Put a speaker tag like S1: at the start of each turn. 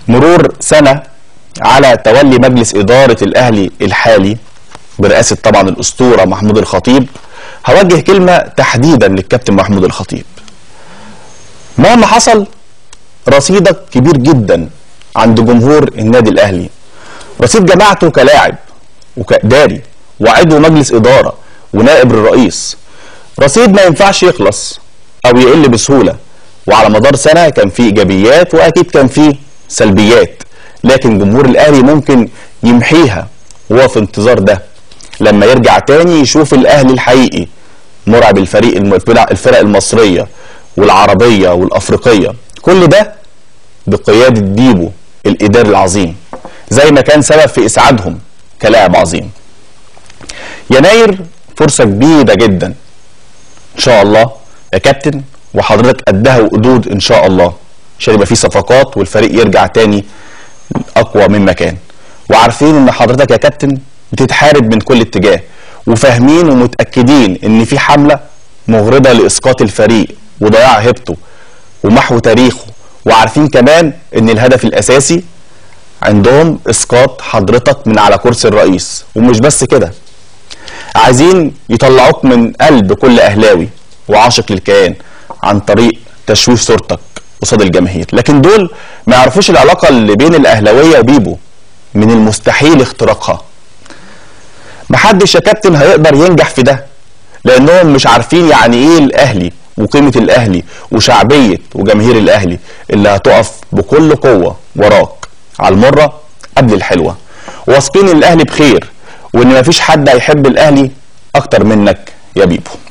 S1: مرور سنة على تولي مجلس إدارة الأهلي الحالي برئاسة طبعا الأسطورة محمود الخطيب هوجه كلمة تحديدا للكابتن محمود الخطيب مهما حصل رصيدك كبير جدا عند جمهور النادي الأهلي رصيد جماعته كلاعب وكإداري وعضو مجلس إدارة ونائب الرئيس رصيد ما ينفعش يخلص أو يقل بسهولة وعلى مدار سنة كان فيه إيجابيات وأكيد كان فيه سلبيات لكن جمهور الأهلي ممكن يمحيها وهو في انتظار ده لما يرجع تاني يشوف الأهلي الحقيقي مرعب الفريق الم- الفرق المصرية والعربية والأفريقية كل ده بقيادة ديبو الإداري العظيم زي ما كان سبب في إسعادهم كلاعب عظيم يناير فرصة كبيرة جدا إن شاء الله يا كابتن وحضرتك قدها وقدود إن شاء الله عشان يبقى في صفقات والفريق يرجع تاني أقوى مما كان وعارفين إن حضرتك يا كابتن بتتحارب من كل اتجاه وفاهمين ومتأكدين إن في حملة مغرضة لإسقاط الفريق وضياع هيبته ومحو تاريخه وعارفين كمان إن الهدف الأساسي عندهم اسقاط حضرتك من على كرسي الرئيس ومش بس كده عايزين يطلعوك من قلب كل اهلاوي وعاشق للكيان عن طريق تشويه صورتك قصاد الجماهير لكن دول ما يعرفوش العلاقه اللي بين الاهلاويه وبيبو من المستحيل اختراقها محدش يا كابتن هيقدر ينجح في ده لانهم مش عارفين يعني ايه الاهلي وقيمه الاهلي وشعبيه وجماهير الاهلي اللي هتقف بكل قوه وراك على المره قبل الحلوه واثقين ان الاهلي بخير وان مفيش حد هيحب الاهلي اكتر منك يا بيبو